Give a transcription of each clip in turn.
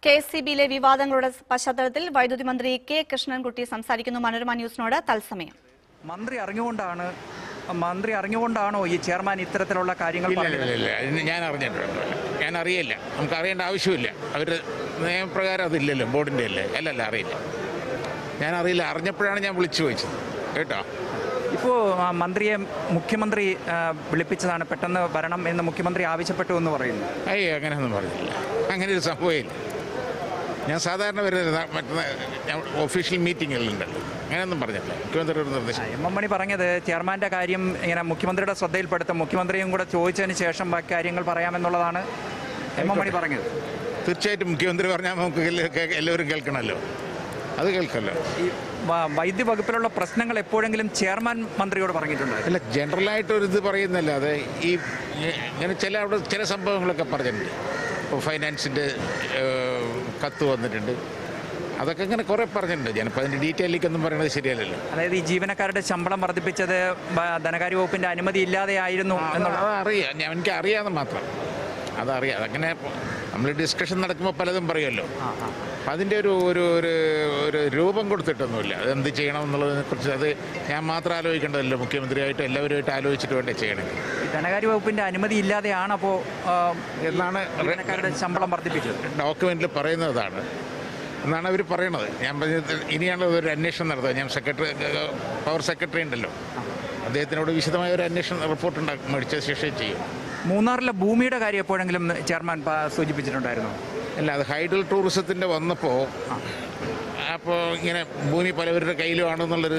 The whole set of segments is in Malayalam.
കെ എസ് സി ബിയിലെ വിവാദങ്ങളുടെ പശ്ചാത്തലത്തിൽ വൈദ്യുതി മന്ത്രി കെ കൃഷ്ണൻകുട്ടി സംസാരിക്കുന്നു മനോരമ ന്യൂസിനോട് തത്സമയം മന്ത്രി അറിഞ്ഞുകൊണ്ടാണ് മന്ത്രി അറിഞ്ഞുകൊണ്ടാണോ ഈ ചെയർമാൻ ഇത്തരത്തിലുള്ള കാര്യങ്ങൾ ഇല്ല ഇല്ല പറഞ്ഞത് ഇല്ല അതിന് ഞാൻ അറിഞ്ഞിട്ടുണ്ട് ഞാൻ അറിയില്ല നമുക്ക് അറിയേണ്ട ആവശ്യമില്ല അവർ നിയമപ്രകാരം അതില്ലല്ലോ ബോർഡിൻ്റെ അല്ലേ അല്ലല്ല അറിയില്ല ഞാൻ അറിയില്ല അറിഞ്ഞപ്പോഴാണ് ഞാൻ വിളിച്ചു ചോദിച്ചത് കേട്ടോ ഇപ്പോൾ ആ, മന്ത്രിയെ മുഖ്യമന്ത്രി ആ, വിളിപ്പിച്ചതാണ് പെട്ടെന്ന് വരണം എന്ന് മുഖ്യമന്ത്രി ആവശ്യപ്പെട്ടു എന്ന് പറയുന്നു അയ്യോ അങ്ങനെയൊന്നും പറഞ്ഞില്ല അങ്ങനെ ഒരു സംഭവമില്ല ഞാൻ സാധാരണ വരുന്നത് മറ്റേ ഞാൻ ഒഫീഷ്യൽ മീറ്റിങ്ങുകളുണ്ടല്ലോ അങ്ങനെയൊന്നും പറഞ്ഞില്ല മുഖ്യമന്ത്രി ഒരു നിർദ്ദേശം എം എം മണി പറഞ്ഞത് ചെയർമാൻ്റെ കാര്യം ഇങ്ങനെ മുഖ്യമന്ത്രിയുടെ ശ്രദ്ധയിൽപ്പെടുത്തും മുഖ്യമന്ത്രിയും കൂടെ ചോദിച്ചതിന് ശേഷം ബാക്കി കാര്യങ്ങൾ പറയാമെന്നുള്ളതാണ് എം എം മണി പറഞ്ഞത് തീർച്ചയായിട്ടും മുഖ്യമന്ത്രി പറഞ്ഞാൽ നമുക്ക് എല്ലാ- കേ- എല്ലാവരും കേൾക്കണമല്ലോ അത് കേൾക്കല്ലോ ഈ വ- വൈദ്യുതി വകുപ്പിലുള്ള പ്രശ്നങ്ങൾ എപ്പോഴെങ്കിലും ചെയർമാൻ മന്ത്രിയോട് പറഞ്ഞിട്ടുണ്ട് അല്ല ജനറലായിട്ട് ഒരു ഇത് പറയുന്നല്ല അത് ഈ ഇങ്ങനെ ചില അവിടെ ചില സംഭവങ്ങളൊക്കെ പറഞ്ഞിട്ടുണ്ട് ഇപ്പോൾ ഫൈനാൻസിൻ്റെ കത്ത് വന്നിട്ടുണ്ട് അതൊക്കെ ഇങ്ങനെ കുറേ പറഞ്ഞിട്ടുണ്ട് ഞാനിപ്പോൾ അതിൻ്റെ ഡീറ്റെയിലേക്കൊന്നും പറയുന്നത് ശരിയല്ലല്ലോ അതായത് ഈ ജീവനക്കാരുടെ ശമ്പളം വർദ്ധിപ്പിച്ചത് ബ- ധനകാര്യ വകുപ്പിന്റെ അനുമതി ഇല്ലാതെയായിരുന്നു എന്നുള്ള അത് അറിയാം ഞാൻ എനിക്ക് അറിയാമെന്ന് മാത്രം അതറിയാം അതങ്ങനെ നമ്മൾ ഡിസ്കഷൻ നടക്കുമ്പോൾ പലതും പറയുമല്ലോ അപ്പം അതിൻ്റെ ഒരു ഒരു ഒരു ഒരു രൂപം കൊടുത്തിട്ടൊന്നുമില്ല അതെന്ത് ചെയ്യണം എന്നുള്ളതിനെ കുറിച്ച് അത് ഞാൻ മാത്രം ആലോചിക്കേണ്ടതല്ലോ മുഖ്യമന്ത്രിയായിട്ട് എല്ലാവരുമായിട്ട് ആലോചിച്ചിട്ട് വേണ്ടേ ചെയ്യണമെങ്കിൽ ഈ ധനകാര്യ വകുപ്പിന്റെ അനുമതി ഇല്ലാതെയാണ് അപ്പോൾ എന്നാണ് ജീവനക്കാരുടെ ശമ്പളം വർദ്ധിപ്പിച്ചത് ഡോക്യുമെന്റിൽ പറയുന്നതാണ് എന്നാണ് അവർ പറയണത് ഞാൻ പറഞ്ഞത് ഇനിയാണ് ഒരു അന്വേഷണം നടത്തുക ഞാൻ സെക്രട്ടറി പവർ സെക്രട്ടറി ഉണ്ടല്ലോ അദ്ദേഹത്തിനോട് വിശദമായ ഒരു അന്വേഷണം റിപ്പോർട്ട് ഉണ്ടാക്കും മേടിച്ച ശേഷം ചെയ്യും മൂന്നാറിലെ ഭൂമിയുടെ കാര്യം എപ്പോഴെങ്കിലും ചെയർമാൻ പ- സൂചിപ്പിച്ചിട്ടുണ്ടായിരുന്നു അല്ല അത് ഹൈഡൽ ടൂറിസത്തിൻ്റെ വന്നപ്പോൾ അപ്പോൾ ഇങ്ങനെ ഭൂമി പലവരുടെ കയ്യിലും ആണെന്നുള്ളൊരു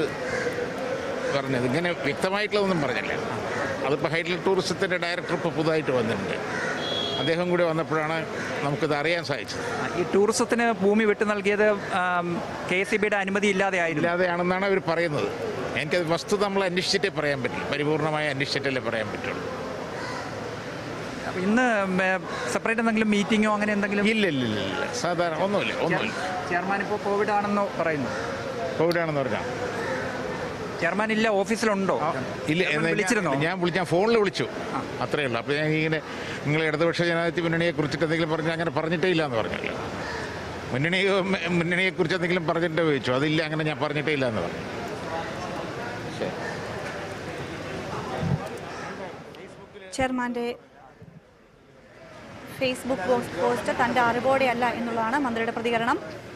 പറഞ്ഞത് ഇങ്ങനെ വ്യക്തമായിട്ടുള്ളതൊന്നും പറഞ്ഞില്ല അതിപ്പോൾ ഹൈഡൽ ടൂറിസത്തിൻ്റെ ഡയറക്ടർ ഇപ്പോൾ പുതുതായിട്ട് വന്നിട്ടുണ്ട് അദ്ദേഹം കൂടി വന്നപ്പോഴാണ് നമുക്കിത് അറിയാൻ സാധിച്ചത് ഈ ടൂറിസത്തിന് ഭൂമി വിട്ടു നൽകിയത് കെ എസ് ബിയുടെ അനുമതി ഇല്ലാതെയായിരുന്നു ഇല്ലാതെയാണെന്നാണ് അവർ പറയുന്നത് എനിക്കത് വസ്തുത നമ്മൾ അന്വേഷിച്ചിട്ടേ പറയാൻ പറ്റില്ല പരിപൂർണമായി അന്വേഷിച്ചിട്ടല്ലേ പറയാൻ പറ്റുള്ളൂ അപ്പൊ ഇന്ന് സെപ്പറേറ്റ് എന്തെങ്കിലും മീറ്റിങ്ങോ അങ്ങനെ എന്തെങ്കിലും ഇല്ല ഇല്ല ഇല്ല ഇല്ല സാധാരണ ഒന്നുമില്ല ഒന്നുമില്ല ചെയർമാൻ ഇപ്പോൾ കോവിഡ് ആണെന്ന് പറയുന്നു കോവിഡ് ആണെന്ന് പറഞ്ഞാൽ ചെയർമാൻ ഇല്ല ഓഫീസിലുണ്ടോ ഇല്ല ചെയർമാൻ എന്നാ വിളിച്ചിരുന്നോ ഞാൻ- ഞാൻ വിളിച്ച് ഞാൻ ഫോണിൽ വിളിച്ചു അത്രയേ ഉള്ളൂ അപ്പോൾ ഞാൻ ഇങ്ങനെ നിങ്ങൾ ഇടതുപക്ഷ ജനാധിപത്യ മുന്നണിയെ കുറിച്ചിട്ട് എന്തെങ്കിലും പറഞ്ഞ് അങ്ങനെ പറഞ്ഞിട്ടേ ഇല്ല എന്ന് പറഞ്ഞല്ലോ മുന്നണി മുന്നണിയെ കുറിച്ച് എന്തെങ്കിലും പറഞ്ഞിട്ട് ചോദിച്ചു അതില്ല അങ്ങനെ ഞാൻ പറഞ്ഞിട്ടേ ഇല്ല എന്ന് പറഞ്ഞു ചെയർമാന്റെ ഫേസ്ബുക്ക് പോസ്റ്റ് തന്റെ അറിവോടെയല്ല എന്നുള്ളതാണ് മന്ത്രിയുടെ പ്രതികരണം